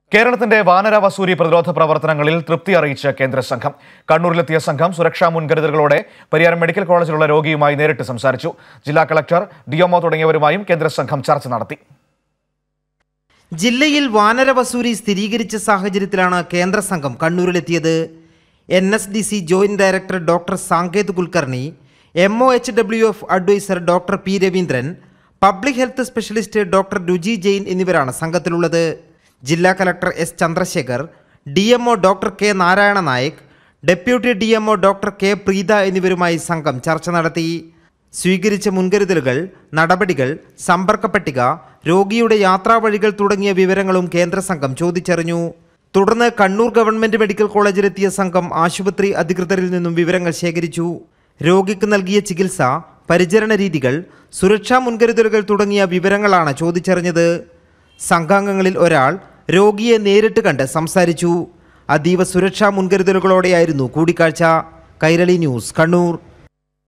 കേരളത്തിന്റെ വാനര വസൂരി പ്രതിരോധ പ്രവർത്തനങ്ങളിൽ തൃപ്തി അറിയിച്ച് കേന്ദ്ര സംഘം കണ്ണൂരിലെത്തിയ സംഘം സുരക്ഷാ മുൻകരുതലുകളോടെ പരിയാരം മെഡിക്കൽ കോളേജിലുള്ള രോഗിയുമായി നേരിട്ട് സംസാരിച്ചു ജില്ലാ കളക്ടർ ഡിഎംഒ തുടങ്ങിയവരുമായും കേന്ദ്ര സംഘം ചർച്ച നടത്തി ജില്ലയിൽ വാനരവസൂരി സ്ഥിരീകരിച്ച സാഹചര്യത്തിലാണ് കേന്ദ്ര സംഘം കണ്ണൂരിലെത്തിയത് N S D C joint director doctor Sanket Kulkarni M O H W F adviser doctor P Raveendran public health specialist doctor Ruchi Jain എന്നിവരാണ് സംഘത്തിലുള്ളത് ജില്ലാ collector S Chandrasekhar D M O doctor K Narayana Naik deputy D M O doctor K Preetha എന്നിവരുമായി സംഘം ചർച്ച നടത്തി സ്വീകരിച്ച മുൻകരുതലുകൾ നടപടികൾ സമ്പർക്ക പട്ടിക രോഗിയുടെ യാത്രാവഴികൾ തുടങ്ങിയ വിവരങ്ങളും കേന്ദ്ര സംഘം ചോദിച്ചറിഞ്ഞു തുടർന്ന് കണ്ണൂർ ഗവൺമെന്റ് മെഡിക്കൽ കോളേജിലെത്തിയ സംഘം ആശുപത്രി അധികൃതരിൽ നിന്നും വിവരങ്ങൾ ശേഖരിച്ചു രോഗിക്ക് നൽകിയ ചികിത്സ പരിചരണ രീതികൾ സുരക്ഷാ മുൻകരുതലുകൾ തുടങ്ങിയ വിവരങ്ങളാണ് ചോദിച്ചറിഞ്ഞത് സംഘാംഗങ്ങളിൽ ഒരാൾ രോഗിയെ നേരിട്ട് കണ്ട് സംസാരിച്ചു അതീവ സുരക്ഷാ മുൻകരുതലുകളോടെയായിരുന്നു കൂടിക്കാഴ്ച കൈരളി ന്യൂസ് കണ്ണൂർ